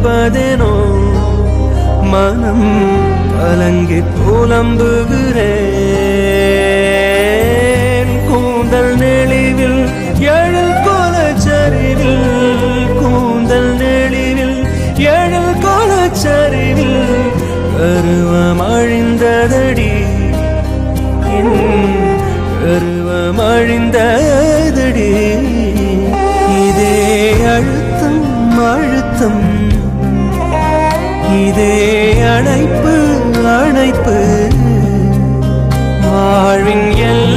மறப்பதெனோ மனம் கலங்கி புலம்புகிறேன் கூந்தல் நெளிவில் எழில் கோலச்சரிவில் கூந்தல் நெளிவில் எழில் கோலச்சரிவில் கருவம் அழிந்ததடி என் கருவம் அழிந்ததடி இதே அழுத்தம் அழுத்தம் இதே அணைப்பு அணைப்பு வாழ்வின் எல்லை